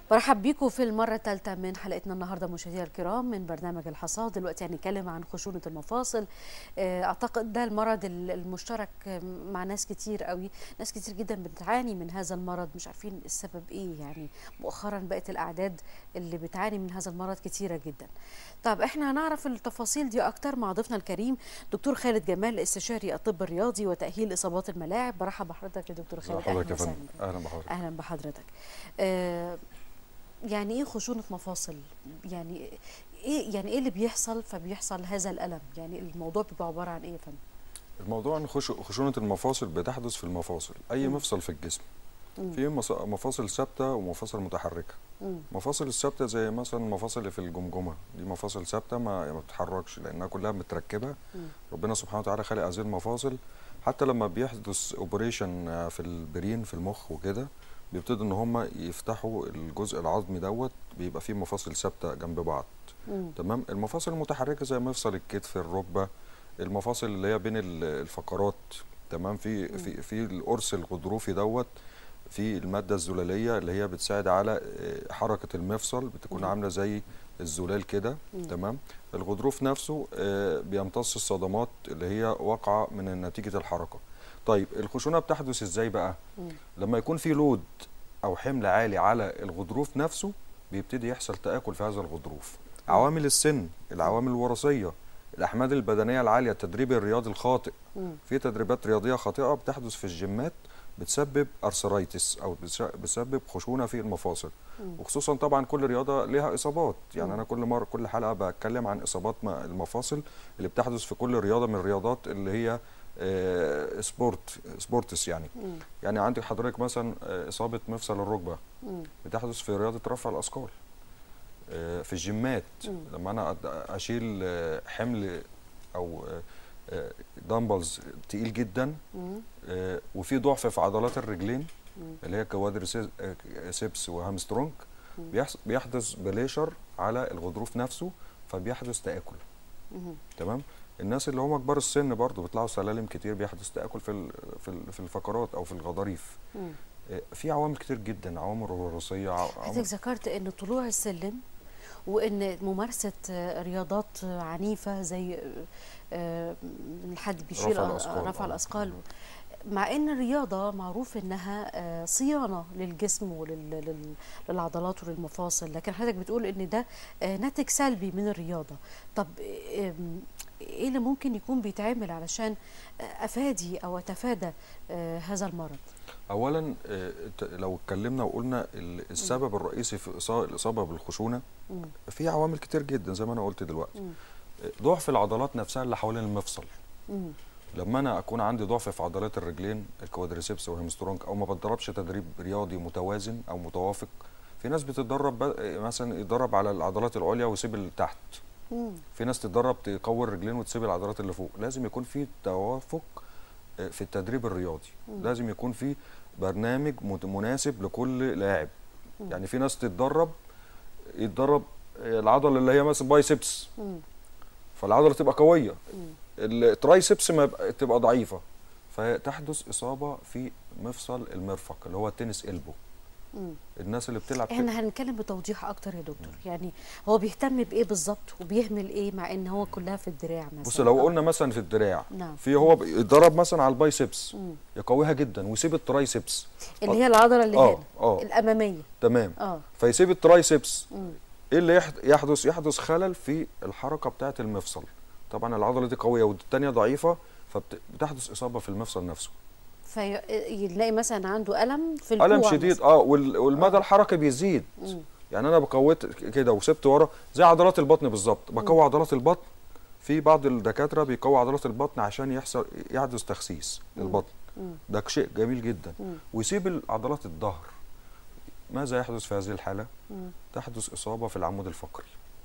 برحب بيكم في المرة الثالثة من حلقتنا النهاردة مشاهدينا الكرام من برنامج الحصاد دلوقتي هنتكلم عن خشونة المفاصل آه، أعتقد ده المرض ال- المشترك مع ناس كتير قوي ناس كتير جدا بتعاني من هذا المرض مش عارفين السبب إيه يعني مؤخرا بقت الأعداد اللي بتعاني من هذا المرض كتيرة جدا طب احنا هنعرف التفاصيل دي أكتر مع ضيفنا الكريم دكتور خالد جمال استشاري الطب الرياضي وتأهيل إصابات الملاعب برحب بحضرتك يا دكتور خالد حضرتك يا وسهلا فندم بك. اهلا بحضرتك اهلا بحضرتك آه يعني ايه خشونه مفاصل يعني ايه يعني ايه اللي بيحصل فبيحصل هذا الالم يعني الموضوع بيبقى عباره عن ايه يا فندم الموضوع ان خش- خشونه المفاصل بتحدث في المفاصل اي مم. مفصل في الجسم مم. في مص- مفاصل ثابته ومفاصل متحركه مم. المفاصل الثابته زي مثلا المفاصل اللي في الجمجمه دي مفاصل ثابته ما ما بتتحركش لانها كلها متركبه مم. ربنا سبحانه وتعالى خلق هذه المفاصل حتى لما بيحدث اوبريشن في البرين في المخ وكده بيبتدوا ان هم يفتحوا الجزء العظمي دوت بيبقى فيه مفاصل ثابته جنب بعض مم. تمام المفاصل المتحركه زي مفصل الكتف الركبه المفاصل اللي هي بين ال- الفقرات تمام في في في القرص الغضروفي دوت في الماده الزلاليه اللي هي بتساعد على آه، حركه المفصل بتكون مم. عامله زي الزلال كده مم. تمام الغضروف نفسه آه، بيمتص الصدمات اللي هي واقعه من نتيجه الحركه طيب الخشونه بتحدث ازاي بقى مم. لما يكون في لود او حمل عالي على الغضروف نفسه بيبتدي يحصل تآكل في هذا الغضروف عوامل السن العوامل الوراثيه الاحمال البدنيه العاليه التدريب الرياضي الخاطئ مم. في تدريبات رياضيه خاطئه بتحدث في الجيمات بتسبب ارثرايتس او بتس- بتسبب خشونه في المفاصل مم. وخصوصا طبعا كل رياضه ليها اصابات يعني مم. انا كل مره كل حلقه بتكلم عن اصابات م- المفاصل اللي بتحدث في كل رياضه من الرياضات اللي هي آه، سبورت سبورتس يعني مم. يعني عندك حضرتك مثلا آه، اصابه مفصل الركبه مم. بتحدث في رياضه رفع الاثقال آه، في الجيمات مم. لما انا أد- اشيل آه، حمل او آه، آه، دمبلز تقيل جدا مم. آه، وفي ضعف في عضلات الرجلين مم. اللي هي كوادريسيبس وهامسترونج مم. بيحص- بيحدث بليشر على الغضروف نفسه فبيحدث تآكل مم. تمام الناس اللي هم كبار السن برضو بيطلعوا سلالم كتير بيحدث تآكل في ال- في ال- في الفقرات او في الغضاريف مم. آه، في عوامل كتير جدا عوامل وراثيه ع- عوامل حضرتك ذكرت ان طلوع السلم وان ممارسه آه، رياضات آه، عنيفه زي آه، آه، ان حد بيشيل رفع آه، الأثقال، رفع آه. الاثقال مع ان الرياضه معروف انها آه، صيانه للجسم وللعضلات وللمفاصل لكن حضرتك بتقول ان ده آه، ناتج سلبي من الرياضه طب آم، ايه اللي ممكن يكون بيتعمل علشان آه، افادي او اتفادى آه، هذا المرض اولا آه، ت- لو اتكلمنا وقلنا ال- السبب الرئيسي في إصا- الاصابه بالخشونه مم. في عوامل كتير جدا زي ما انا قلت دلوقتي مم. آه، ضعف العضلات نفسها اللي حوالين المفصل مم. لما انا اكون عندي ضعف في عضلات الرجلين الكوادريسيبس والهامسترونج او ما بتدربش تدريب رياضي متوازن او متوافق في ناس بتتدرب ب- مثلا يتدرب على العضلات العليا ويسيب اللي تحت مم. في ناس تتدرب تقوي الرجلين وتسيب العضلات اللي فوق لازم يكون في توافق آه، في التدريب الرياضي مم. لازم يكون في برنامج مت- مناسب لكل لاعب مم. يعني في ناس تتدرب يتدرب آه، العضله اللي هي مثلا بايسبس مم. فالعضله تبقى قويه مم. الترايسبس ما يبقى- تبقى ضعيفه فتحدث اصابه في مفصل المرفق اللي هو التنس البو مم. الناس اللي بتلعب احنا هنتكلم بتوضيح اكتر يا دكتور يعني هو بيهتم بايه بالظبط وبيهمل ايه مع ان هو كلها في الدراع مثلا بص لو آه. قلنا مثلا في الدراع نعم في هو بيتدرب مثلا على البايسبس مم. يقويها جدا ويسيب الترايسبس اللي هي العضله اللي اه هنا اه الاماميه تمام اه فيسيب الترايسبس مم. ايه اللي يحد- يحدث يحدث خلل في الحركه بتاعه المفصل طبعا العضله دي قويه والتانيه ضعيفه فبتحدث اصابه في المفصل نفسه فيلاقي مثلا عنده الم في الكوع الم شديد مثلاً. اه وال- والمدى آه. الحركي بيزيد مم. يعني انا بقوت كده وسبت ورا زي عضلات البطن بالظبط بقوي عضلات البطن في بعض الدكاتره بيقوي عضلات البطن عشان يحصل يحدث تخسيس للبطن مم. ده شيء جميل جدا مم. ويسيب عضلات الظهر ماذا يحدث في هذه الحاله مم. تحدث اصابه في العمود الفقري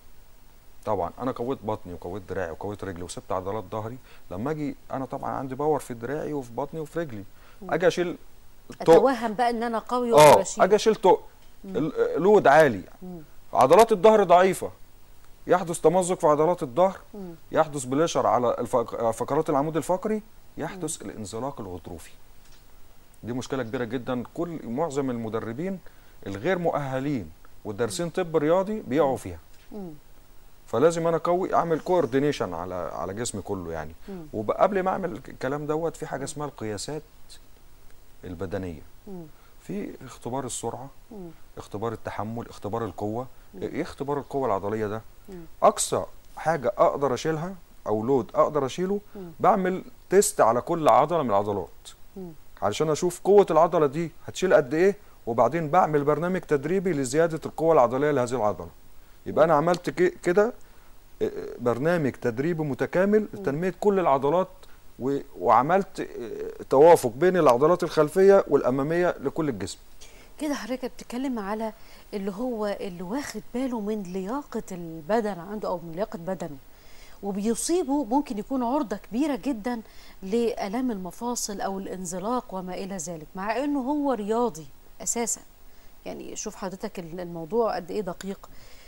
طبعا انا قويت بطني وقويت دراعي وقويت رجلي وسبت عضلات ظهري لما اجي انا طبعا عندي باور في دراعي وفي بطني وفي رجلي اجي اشيل طق اتوهم بقى ان انا قوي واقدر اه اشيل اجي اشيل طق ال- لود عالي مم. عضلات الظهر ضعيفه يحدث تمزق في عضلات الظهر مم. يحدث بليشر على الفق- فقرات العمود الفقري يحدث الانزلاق الغضروفي دي مشكله كبيره جدا كل معظم المدربين الغير مؤهلين والدارسين طب رياضي بيقعوا فيها مم. فلازم انا اقوي اعمل كوردينيشن على على جسمي كله يعني مم. وقبل ما اعمل الكلام دوت في حاجه اسمها القياسات البدنيه مم. في اختبار السرعه مم. اختبار التحمل اختبار القوه ايه اختبار القوه العضليه ده مم. اقصى حاجه اقدر اشيلها او لود اقدر اشيله مم. بعمل تيست على كل عضله من العضلات مم. علشان اشوف قوه العضله دي هتشيل قد ايه وبعدين بعمل برنامج تدريبي لزياده القوه العضليه لهذه العضله يبقى انا عملت ك- كده آه، برنامج تدريبي متكامل لتنميه كل العضلات و- وعملت آه، توافق بين العضلات الخلفيه والاماميه لكل الجسم كده حضرتك بتتكلم على اللي هو اللي واخد باله من لياقة البدن عنده أو من لياقة بدنه وبيصيبه ممكن يكون عرضة كبيرة جدا لآلام المفاصل أو الانزلاق وما إلى ذلك مع إنه هو رياضي أساسا يعني شوف حضرتك الموضوع قد إيه دقيق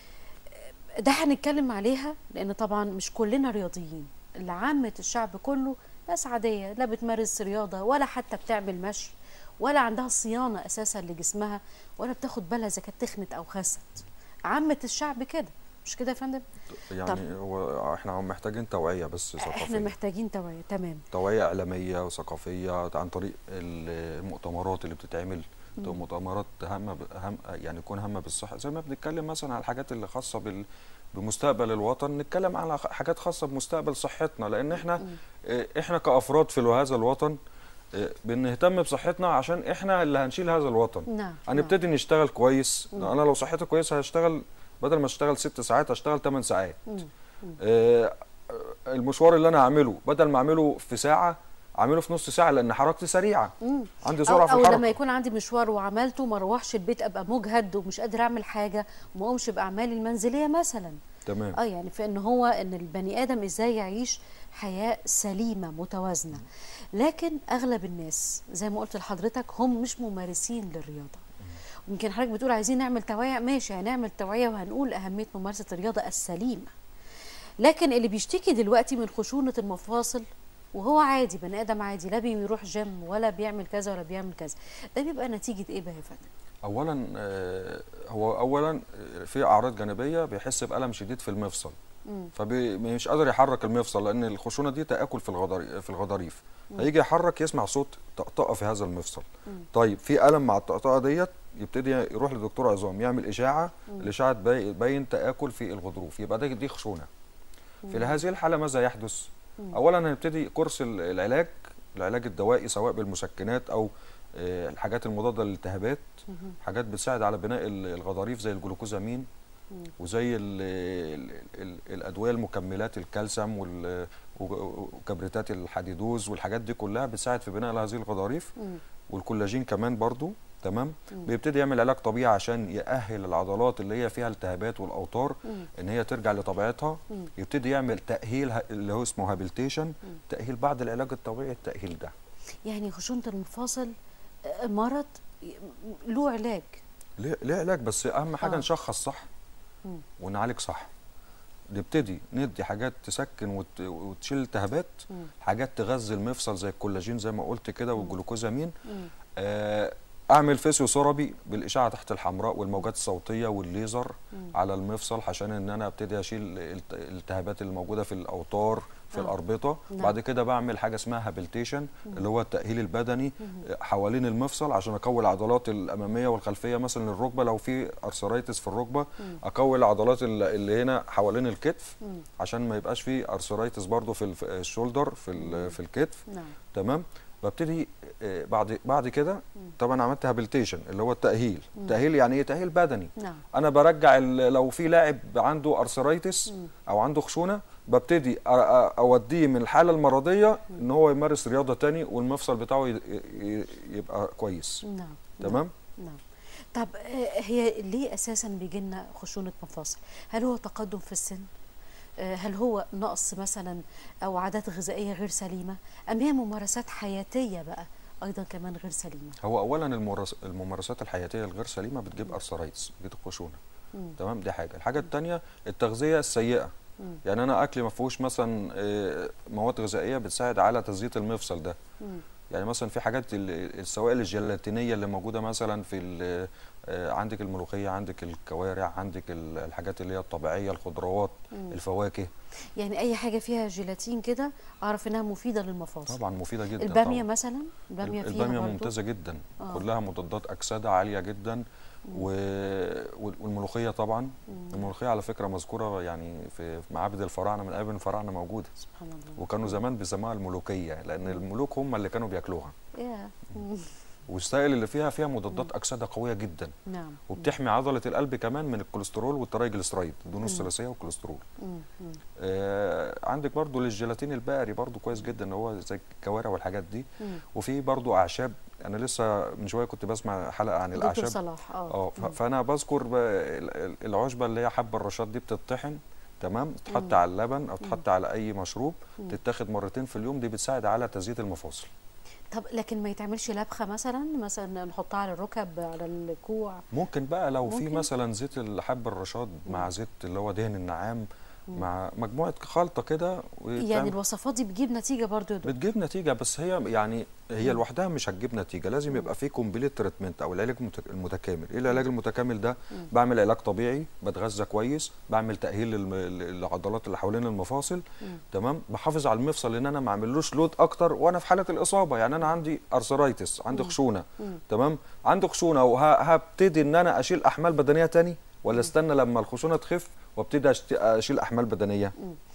ده هنتكلم عليها لأن طبعا مش كلنا رياضيين اللي عامة الشعب كله ناس عادية لا بتمارس رياضة ولا حتى بتعمل مشي ولا عندها صيانة أساسا لجسمها ولا بتاخد بالها إذا كانت تخنت أو خست عامة الشعب كده مش كده يا فندم؟ يعني هو احنا محتاجين توعيه بس احنا ثقافيه محتاجين توعية تمام توعيه اعلاميه وثقافيه عن طريق المؤتمرات اللي بتتعمل تبقى مؤتمرات هامه ب- هم يعني يكون هامه بالصحه زي ما بنتكلم مثلا على الحاجات اللي خاصه بال بمستقبل الوطن نتكلم على خ- حاجات خاصه بمستقبل صحتنا لان احنا اه، احنا كافراد في هذا الوطن اه، بنهتم بصحتنا عشان احنا اللي هنشيل هذا الوطن نعم هنبتدي نشتغل كويس انا لو صحتي كويسه هشتغل بدل ما اشتغل ست ساعات هشتغل 8 ساعات مم. آه، المشوار اللي انا اعمله بدل ما اعمله في ساعه اعمله في نص ساعه لان حركتي سريعه مم. عندي أو, سرعه في أو لما الحركه يكون عندي مشوار وعملته ما اروحش البيت أبقى مجهد ومش قادر أعمل حاجة وما أقومش بأعمالي المنزلية مثلا تمام اه يعني في ان هو ان البني ادم ازاي يعيش حياه سليمه متوازنه لكن اغلب الناس زي ما قلت لحضرتك هم مش ممارسين للرياضه يمكن حضرتك بتقول عايزين نعمل توعيه ماشي هنعمل توعيه وهنقول اهميه ممارسه الرياضه السليمه لكن اللي بيشتكي دلوقتي من خشونه المفاصل وهو عادي بني ادم عادي لا بيروح جيم ولا بيعمل كذا ولا بيعمل كذا ده بيبقى نتيجه ايه بقى يا فندم اولا آه، هو اولا آه، في اعراض جانبيه بيحس بالم شديد في المفصل مم. فمش قادر يحرك المفصل لان الخشونه دي تاكل في الغضاري في الغضاريف هيجي يحرك يسمع صوت طقطقه في هذا المفصل طيب في الم مع الطقطقه ديت يبتدي يروح لدكتور عظام يعمل اشاعه الاشاعه تبي- تبين تاكل في الغضروف يبقى ده دي خشونه في هذه الحاله ماذا يحدث اولا هنبتدي كورس ال- العلاج العلاج الدوائي سواء بالمسكنات او آه، الحاجات المضاده للالتهابات حاجات بتساعد على بناء ال- الغضاريف زي الجلوكوزامين وزي ال ال ال الادويه المكملات الكالسيوم وال- و- وكبريتات الحديدوز والحاجات دي كلها بتساعد في بناء هذه الغضاريف مم. والكولاجين كمان برضو تمام بيبتدي يعمل علاج طبيعي عشان يأهل العضلات اللي هي فيها التهابات والاوتار ان هي ترجع لطبيعتها يبتدي يعمل تأهيل ه- اللي هو اسمه هابيلتيشن تأهيل بعد العلاج الطبيعي التأهيل ده يعني خشونه المفاصل آه، مرض ي- له علاج ليه ليه علاج بس اهم حاجه آه. نشخص صح مم. ونعالج صح نبتدي ندي حاجات تسكن وت... وتشيل التهابات مم. حاجات تغذي المفصل زي الكولاجين زي ما قلت كده والجلوكوزامين مم. آه، اعمل فيسيوثيرابي بالاشعه تحت الحمراء والموجات الصوتيه والليزر على المفصل عشان ان انا ابتدي اشيل الت- الالتهابات اللي موجوده في الاوتار في آه. الاربطه نعم. بعد كده بعمل حاجه اسمها هابيلتيشن اللي هو التاهيل البدني حوالين المفصل عشان اقوي العضلات الاماميه والخلفيه مثلا الركبه لو في ارثرايتس في الركبه اقوي العضلات ال- اللي هنا حوالين الكتف عشان ما يبقاش في ارثرايتس برضو في الف- الشولدر في ال- في الكتف نعم تمام ببتدي آه، بعد بعد كده طبعا عملت هابيلتيشن اللي هو التاهيل تاهيل يعني ايه تاهيل بدني نعم انا برجع ال- لو في لاعب عنده ارثرايتس او عنده خشونه ببتدي أ- أ- اوديه من الحاله المرضيه ان هو يمارس رياضه تاني والمفصل بتاعه ي- ي- يبقى كويس نعم تمام نعم طب آه، هي ليه اساسا بيجي لنا خشونه مفاصل هل هو تقدم في السن آه، هل هو نقص مثلا او عادات غذائيه غير سليمه ام هي ممارسات حياتيه بقى ايضا كمان غير سليمه هو اولا الممارس- الممارسات الحياتيه الغير سليمه بتجيب ارثرايتس بتجيب خشونه مم. تمام دي حاجه الحاجه الثانيه التغذيه السيئه مم. يعني انا اكلي ما فيهوش مثلا آه، مواد غذائيه بتساعد على تزييت المفصل ده مم. يعني مثلا في حاجات ال- السوائل الجيلاتينيه اللي موجوده مثلا في ال- آه، عندك الملوخيه عندك الكوارع عندك ال- الحاجات اللي هي الطبيعيه الخضروات الفواكه يعني اي حاجه فيها جيلاتين كده اعرف انها مفيده للمفاصل طبعا مفيده جدا الباميه طبعا. مثلا الباميه فيها الباميه برضو؟ ممتازه جدا آه. كلها مضادات اكسده عاليه جدا و... وال- والملوخيه طبعا الملوخيه على فكره مذكوره يعني في في معابد الفراعنه من ايام الفراعنه موجوده سبحان الله وكانوا زمان بيسموها الملوكيه لان الملوك هم اللي كانوا بياكلوها يا مم. والسائل اللي فيها فيها مضادات اكسده قويه جدا نعم وبتحمي عضله القلب كمان من الكوليسترول والترايجليسرايد الدهون الثلاثيه والكوليسترول مم. مم. آه عندك برضو للجيلاتين البقري برضو كويس جدا هو زي الكوارع والحاجات دي مم. وفي برضو اعشاب انا لسه من شويه كنت بسمع حلقه عن دكتور الاعشاب صلاح اه اه ف- فانا بذكر بقى ال- ال- العشبه اللي هي حب الرشاد دي بتطحن تمام تحط على اللبن او تحط على اي مشروب تتاخد مرتين في اليوم دي بتساعد على تزييت المفاصل طب لكن ما يتعملش لبخه مثلا مثلا نحطها على الركب على الكوع ممكن بقى لو في ممكن. مثلا زيت الحب الرشاد مع زيت اللي هو دهن النعام مع مجموعه خلطه كده يعني وتعمل- الوصفات دي بتجيب نتيجه برضو يا دكتور بتجيب نتيجه بس هي يعني هي لوحدها مش هتجيب نتيجه لازم يبقى في كومبليت تريتمنت او العلاج المت- المتكامل ايه العلاج المتكامل ده بعمل علاج طبيعي بتغذى كويس بعمل تاهيل للم- للعضلات اللي حوالين المفاصل تمام بحافظ على المفصل لان انا ما اعملوش لود اكتر وانا في حاله الاصابه يعني انا عندي ارثرايتس عندي خشونه تمام عندي خشونه وهبتدي ان انا اشيل احمال بدنيه تاني ولا استنى لما الخشونه تخف وابتدي أشت- اشيل احمال بدنيه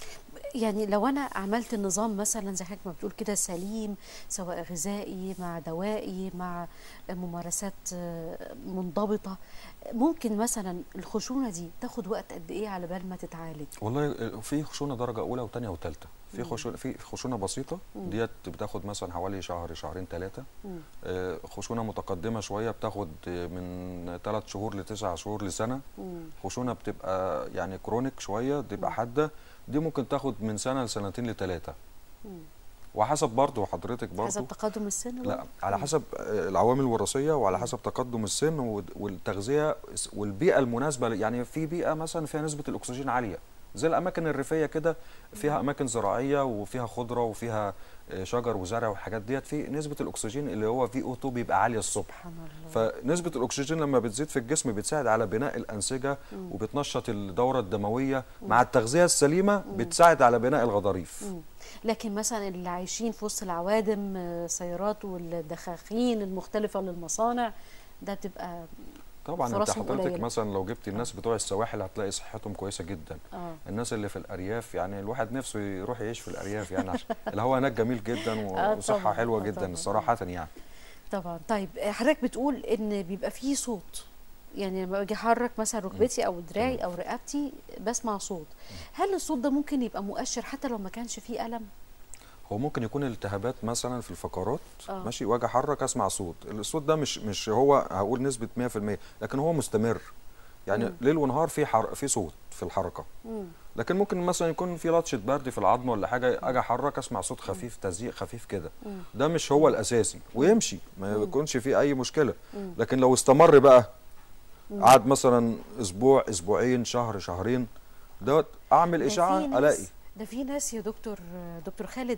يعني لو انا عملت النظام مثلا زي حضرتك ما بتقول كده سليم سواء غذائي مع دوائي مع ممارسات آه، منضبطه ممكن مثلا الخشونه دي تاخد وقت قد ايه على بال ما تتعالج والله في خشونه درجه اولى وثانيه وثالثه في خشونه في خشونه بسيطه ديت بتاخد مثلا حوالي شهر شهرين ثلاثه مم. خشونه متقدمه شويه بتاخد آه، من ثلاث شهور لتسع شهور لسنه مم. خشونه بتبقى يعني كرونيك شويه تبقى حاده دي ممكن تاخد من سنه لسنتين لثلاثه مم. وحسب برضه حضرتك برضه حسب تقدم السن لا برضو؟ على حسب آه، العوامل الوراثيه وعلى حسب تقدم السن والد- والتغذيه والبيئه المناسبه ل- يعني في بيئه مثلا فيها نسبه الاكسجين عاليه زي الاماكن الريفيه كده فيها اماكن زراعيه وفيها خضره وفيها آه، شجر وزرع والحاجات ديت في نسبه الاكسجين اللي هو في او 2 بيبقى عاليه الصبح سبحان الله فنسبه الاكسجين لما بتزيد في الجسم بتساعد على بناء الانسجه وبتنشط الدوره الدمويه مع التغذيه السليمه بتساعد على بناء الغضاريف مم. لكن مثلا اللي عايشين في وسط العوادم آه، سيارات والدخاخين المختلفه للمصانع ده بتبقى طبعا انت فرصهم حضرتك قليلة. مثلا لو جبت الناس بتوع السواحل هتلاقي صحتهم كويسه جدا اه الناس اللي في الارياف يعني الواحد نفسه يروح يعيش في الارياف يعني عشان الهواء هناك جميل جدا و- آه وصحه طبعاً، حلوه آه جدا طبعاً. صراحه يعني طبعا طيب آه، حضرتك بتقول ان بيبقى فيه صوت يعني لما باجي احرك مثلا ركبتي او دراعي او رقبتي بسمع صوت هل الصوت ده ممكن يبقى مؤشر حتى لو ما كانش فيه الم هو ممكن يكون التهابات مثلا في الفقرات آه. ماشي واجي احرك اسمع صوت الصوت ده مش مش هو هقول نسبه 100% لكن هو مستمر يعني مم. ليل ونهار في حر... في صوت في الحركه مم. لكن ممكن مثلا يكون في لطشه برد في العظم ولا حاجه اجي احرك اسمع صوت خفيف تزييق خفيف كده مم. ده مش هو الاساسي ويمشي ما مم. يكونش فيه اي مشكله مم. لكن لو استمر بقى مم. قعد مثلا اسبوع اسبوعين شهر شهرين دوت اعمل ده اشاعه في ناس- الاقي ده في ناس يا دكتور دكتور خالد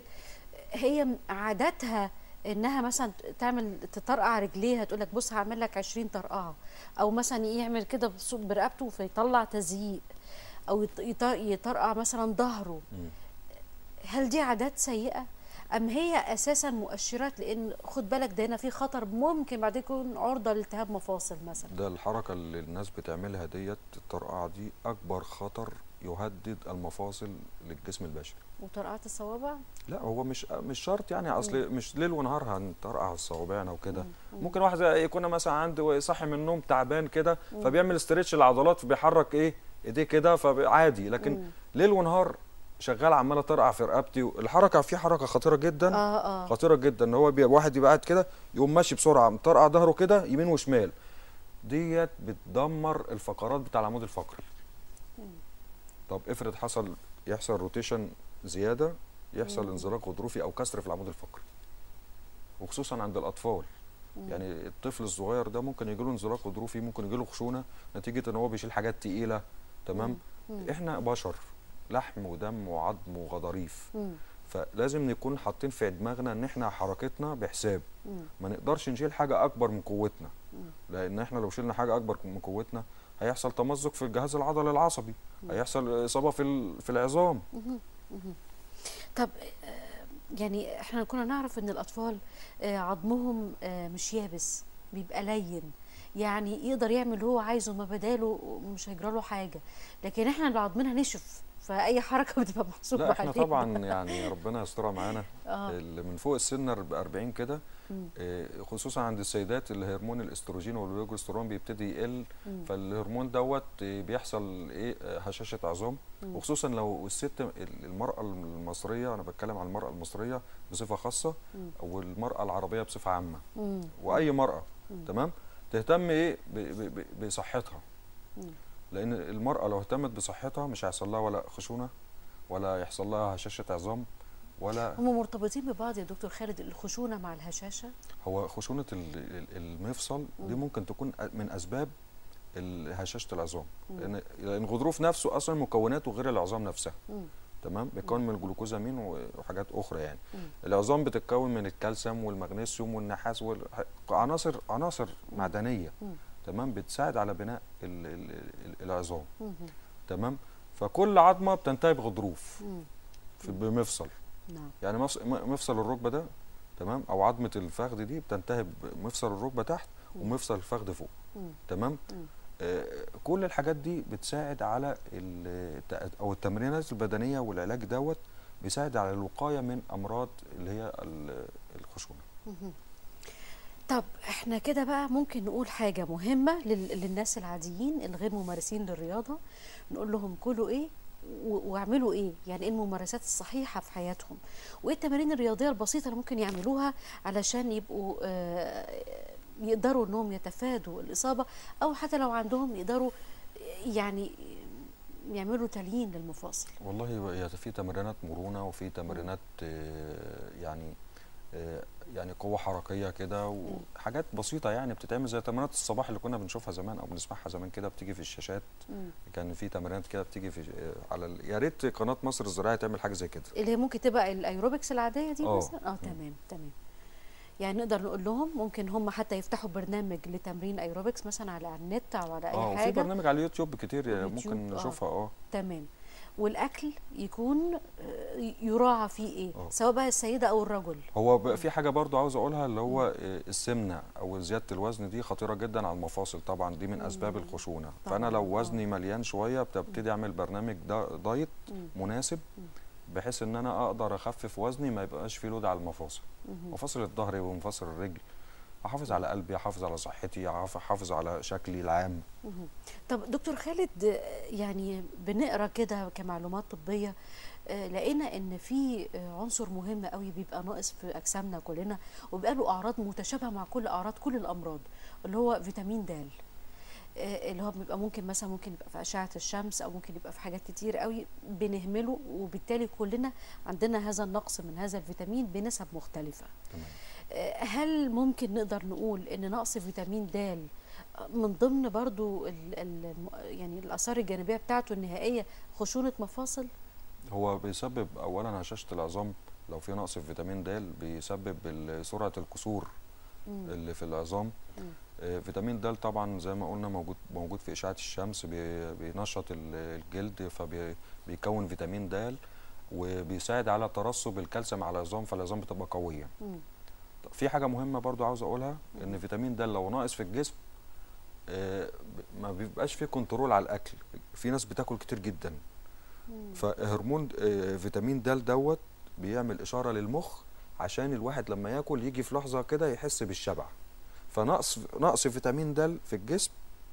هي عاداتها انها مثلا تعمل تطرقع رجليها تقول لك بص هعمل لك 20 طرقعه او مثلا يعمل كده بصوت برقبته فيطلع تزييق او يط- يط- يطرقع مثلا ظهره مم. هل دي عادات سيئه ام هي اساسا مؤشرات لان خد بالك ده هنا في خطر ممكن بعد كده يكون عرضه لالتهاب مفاصل مثلا ده الحركه اللي الناس بتعملها ديت الطرقعه دي اكبر خطر يهدد المفاصل للجسم البشري وطرقعه الصوابع لا هو مش مش شرط يعني اصل مش ليل ونهار هنطرقع صوابعنا وكده ممكن واحد زي يكون مثلا عنده صاحي من النوم تعبان كده فبيعمل استرتش العضلات فبيحرك ايه ايديه كده فعادي لكن مم. ليل ونهار شغال عمال اطرقع في رقبتي الحركه في حركه خطيره جدا اه اه خطيره جدا ان هو بي واحد يبقى قاعد كده يقوم ماشي بسرعه مطرقع ظهره كده يمين وشمال ديت بتدمر الفقرات بتاع العمود الفقري طب افرض حصل يحصل روتيشن زياده يحصل انزلاق غضروفي او كسر في العمود الفقري وخصوصا عند الاطفال يعني الطفل الصغير ده ممكن يجيله انزلاق غضروفي ممكن يجيله خشونه نتيجه ان هو بيشيل حاجات تقيله تمام مم. احنا بشر لحم ودم وعظم وغضاريف مم. فلازم نكون حاطين في دماغنا ان احنا حركتنا بحساب مم. ما نقدرش نشيل حاجه اكبر من قوتنا مم. لان احنا لو شلنا حاجه اكبر من قوتنا هيحصل تمزق في الجهاز العضلي العصبي هيحصل اصابه في ال- في العظام مهم. مهم. طب آه، يعني احنا كنا نعرف ان الاطفال آه، عظمهم آه، مش يابس بيبقى لين يعني يقدر يعمل اللي هو عايزه ما بداله مش هيجرى له حاجه لكن احنا اللي عظمنا نشف فاي حركه بتبقى محسوبه لا احنا علينا. طبعا يعني ربنا يسترها معانا اه اللي من فوق السن 40 كده مم. آه، خصوصا عند السيدات الهرمون الاستروجين والبروجسترون بيبتدي يقل مم. فالهرمون دوت آه، بيحصل ايه آه، هشاشه عظام مم. وخصوصا لو الست المراه المصريه انا بتكلم عن المراه المصريه بصفه خاصه مم. والمراه العربيه بصفه عامه مم. واي مراه مم. تمام تهتم ايه ب- ب- ب- بصحتها مم. لان المراه لو اهتمت بصحتها مش هيحصل لها ولا خشونه ولا يحصل لها هشاشه عظام ولا هم مرتبطين ببعض يا دكتور خالد الخشونه مع الهشاشه هو خشونه ال- ال- المفصل دي مم. ممكن تكون أ- من اسباب ال- هشاشه العظام مم. لان لان الغضروف نفسه اصلا مكوناته غير العظام نفسها مم. تمام بيتكون من الجلوكوزامين و- وحاجات اخرى يعني مم. العظام بتتكون من الكالسيوم والمغنيسيوم والنحاس وعناصر عناصر معدنيه مم. تمام بتساعد على بناء ال- ال- ال- العظام مم. تمام فكل عظمه بتنتهي بغضروف مم. في بمفصل نعم يعني مفص- م- مفصل الركبه ده تمام او عظمه الفخذ دي بتنتهي بمفصل الركبه تحت مم. ومفصل الفخذ فوق مم. تمام مم. آه كل الحاجات دي بتساعد على ال- الت- او التمرينات البدنيه والعلاج دوت بيساعد على الوقايه من امراض اللي هي ال- الخشونه مهم. طب احنا كده بقى ممكن نقول حاجة مهمة لل- للناس العاديين الغير ممارسين للرياضة نقول لهم كلوا ايه و- واعملوا ايه يعني ايه الممارسات الصحيحة في حياتهم وايه التمارين الرياضية البسيطة اللي ممكن يعملوها علشان يبقوا آه، يقدروا انهم يتفادوا الإصابة او حتى لو عندهم يقدروا يعني يعملوا تليين للمفاصل والله هي في تمرينات مرونه وفي تمرينات آه، يعني آه، يعني قوه حركيه كده وحاجات بسيطه يعني بتتعمل زي تمرينات الصباح اللي كنا بنشوفها زمان او بنسمعها زمان كده بتيجي في الشاشات مم. كان في تمرينات كده بتيجي في آه، على ال- يا ريت قناه مصر الزراعيه تعمل حاجه زي كده اللي هي ممكن تبقى الايروبكس العاديه دي آه. مثلا اه تمام تمام يعني نقدر نقول لهم ممكن هم حتى يفتحوا برنامج لتمرين ايروبكس مثلا على النت او على اي اه وفي حاجه برنامج على اليوتيوب كتير يعني اليوتيوب، ممكن آه. نشوفها اه تمام والاكل يكون آه، يراعى فيه ايه آه. سواء بقى السيده او الرجل هو بقى في حاجه برضو عاوز اقولها اللي هو آه، السمنه او زياده الوزن دي خطيره جدا على المفاصل طبعا دي من اسباب مم. الخشونه طبعاً، فانا لو آه. وزني مليان شويه ببتدي اعمل برنامج دا دايت مم. مناسب مم. بحيث ان انا اقدر اخفف وزني ما يبقاش فيه لود على المفاصل مهم. مفاصل الظهر ومفاصل الرجل احافظ على قلبي احافظ على صحتي أعرف احافظ على شكلي العام مهم. طب دكتور خالد آه، يعني بنقرا كده كمعلومات طبيه آه، لقينا ان في آه، عنصر مهم قوي بيبقى ناقص في اجسامنا كلنا وبيبقى له اعراض متشابهه مع كل اعراض كل الامراض اللي هو فيتامين د آه، اللي هو بيبقى ممكن مثلا ممكن يبقى في اشعه الشمس او ممكن يبقى في حاجات كتير قوي بنهمله وبالتالي كلنا عندنا هذا النقص من هذا الفيتامين بنسب مختلفه تمام آه، هل ممكن نقدر نقول ان نقص فيتامين د من ضمن برضو ال ال يعني الاثار الجانبيه بتاعته النهائيه خشونه مفاصل هو بيسبب اولا هشاشه العظام لو في نقص في فيتامين د بيسبب ال- سرعه الكسور مم. اللي في العظام مم. آه، فيتامين د طبعا زي ما قلنا موجود موجود في اشعه الشمس بي- بينشط ال- الجلد فبيكون فيتامين د وبيساعد على ترسب الكالسيوم على العظام فالعظام بتبقى قويه مم. في حاجه مهمه برضو عاوز اقولها ان فيتامين د لو ناقص في الجسم آه، ب- ما بيبقاش فيه كنترول على الاكل في ناس بتاكل كتير جدا مم. فهرمون آه، فيتامين د دوت بيعمل اشاره للمخ عشان الواحد لما ياكل يجي في لحظه كده يحس بالشبع فنقص نقص فيتامين د في الجسم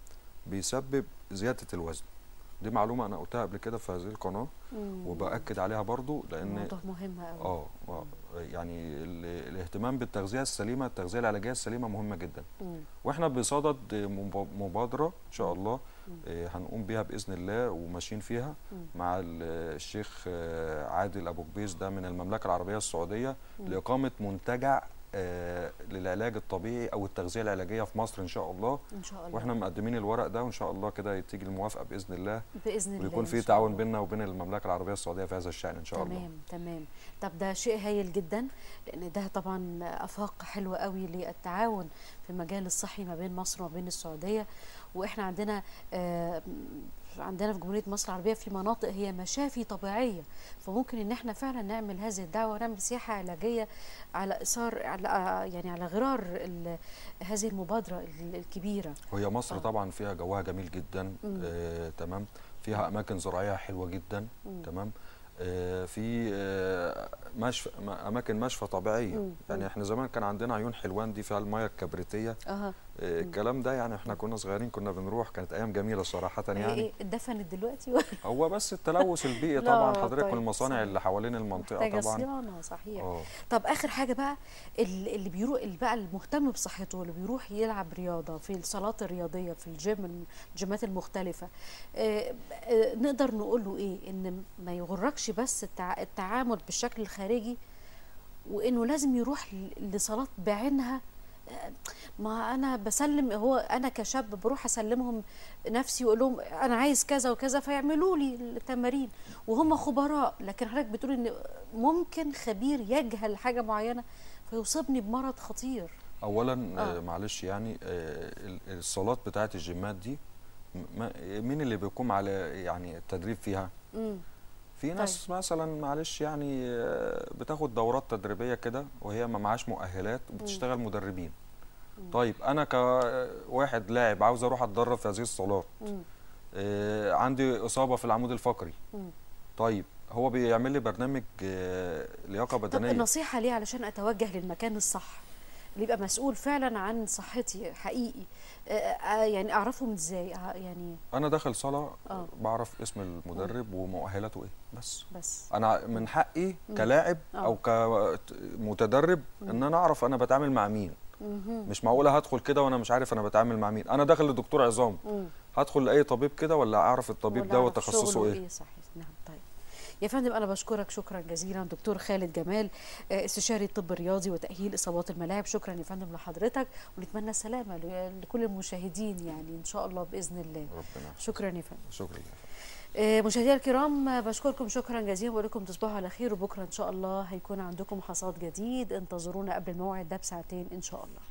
بيسبب زياده الوزن دي معلومه انا قلتها قبل كده في هذه القناه مم. وباكد عليها برضو لان موضوع مهم قوي اه آه، يعني ال- الاهتمام بالتغذيه السليمه التغذيه العلاجيه السليمه مهمه جدا مم. واحنا بصدد مب- مبادره ان شاء الله مم. آه، هنقوم بيها باذن الله وماشيين فيها مم. مع ال- الشيخ آه، عادل ابو كبيس ده من المملكه العربيه السعوديه مم. لاقامه منتجع آه، للعلاج الطبيعي او التغذيه العلاجيه في مصر ان شاء الله ان شاء الله واحنا مقدمين الورق ده وان شاء الله كده تيجي الموافقه باذن الله باذن الله ويكون إن في شاء تعاون الله. بيننا وبين المملكه العربيه السعوديه في هذا الشان ان شاء الله تمام تمام طب ده شيء هايل جدا لان ده طبعا افاق حلوه قوي للتعاون في المجال الصحي ما بين مصر وما بين السعوديه واحنا عندنا آه، عندنا في جمهوريه مصر العربيه في مناطق هي مشافي طبيعيه فممكن ان احنا فعلا نعمل هذه الدعوه ونعمل سياحه علاجيه على اثار على يعني على غرار ال- هذه المبادره ال- الكبيره وهي مصر آه. طبعا فيها جوها جميل جدا مم. آه تمام فيها اماكن زراعيه حلوه جدا مم. تمام آه في آه مشف م- اماكن مشفى طبيعيه مم. يعني مم. احنا زمان كان عندنا عيون حلوان دي فيها الميه الكبريتيه اها آه الكلام ده يعني احنا كنا صغيرين كنا بنروح كانت ايام جميله صراحه هي يعني ايه اتدفنت دلوقتي ولا هو بس التلوث البيئي لا، طبعا حضرتك طيب، والمصانع صحيح. اللي حوالين المنطقه محتاجه طبعا صيانه صحيح اه طب اخر حاجه بقى ال- اللي بيروح اللي بقى المهتم بصحته اللي بيروح يلعب رياضه في الصالات الرياضيه في الجيم الجيمات المختلفه آه، آه، نقدر نقول له ايه ان ما يغركش بس التع- التعامل بالشكل الخارجي وانه لازم يروح ل- لصالات بعينها آه، ما انا بسلم هو انا كشاب بروح اسلمهم نفسي واقول لهم انا عايز كذا وكذا فيعملوا لي التمارين وهم خبراء لكن حضرتك بتقول ان ممكن خبير يجهل حاجه معينه فيصيبني بمرض خطير اولا آه. آه. معلش يعني آه ال- الصالات بتاعت الجيمات دي م- ما- مين اللي بيقوم على يعني التدريب فيها امم في ناس مثلا معلش يعني آه، بتاخد دورات تدريبيه كده وهي ما معاش مؤهلات وبتشتغل مدربين طيب انا كواحد لاعب عاوز اروح اتدرب في هذه الصالات امم آه، عندي اصابه في العمود الفقري مم. طيب هو بيعمل لي برنامج آه، لياقه طب بدنيه النصيحه ليه علشان اتوجه للمكان الصح اللي يبقى مسؤول فعلا عن صحتي حقيقي آه، آه، يعني اعرفهم ازاي آه، يعني انا داخل صاله آه. بعرف اسم المدرب ومؤهلاته ايه بس بس انا من حقي كلاعب آه. او كمتدرب ان انا اعرف انا بتعامل مع مين مهم. مش معقوله هدخل كده وانا مش عارف انا بتعامل مع مين انا داخل لدكتور عظام مم. هدخل لاي طبيب كده ولا اعرف الطبيب ولا ده أعرف وتخصصه شغله ايه صحيح نعم طيب يا فندم انا بشكرك شكرا جزيلا دكتور خالد جمال آه، استشاري الطب الرياضي وتاهيل اصابات الملاعب شكرا يا فندم لحضرتك ونتمنى السلامه ل- لكل المشاهدين يعني ان شاء الله باذن الله ربنا شكرا يا فندم شكرا لك آه، مشاهدينا الكرام آه، بشكركم شكرا جزيلا بقول لكم تصبحوا على خير وبكره ان شاء الله هيكون عندكم حصاد جديد انتظرونا قبل الموعد ده بساعتين ان شاء الله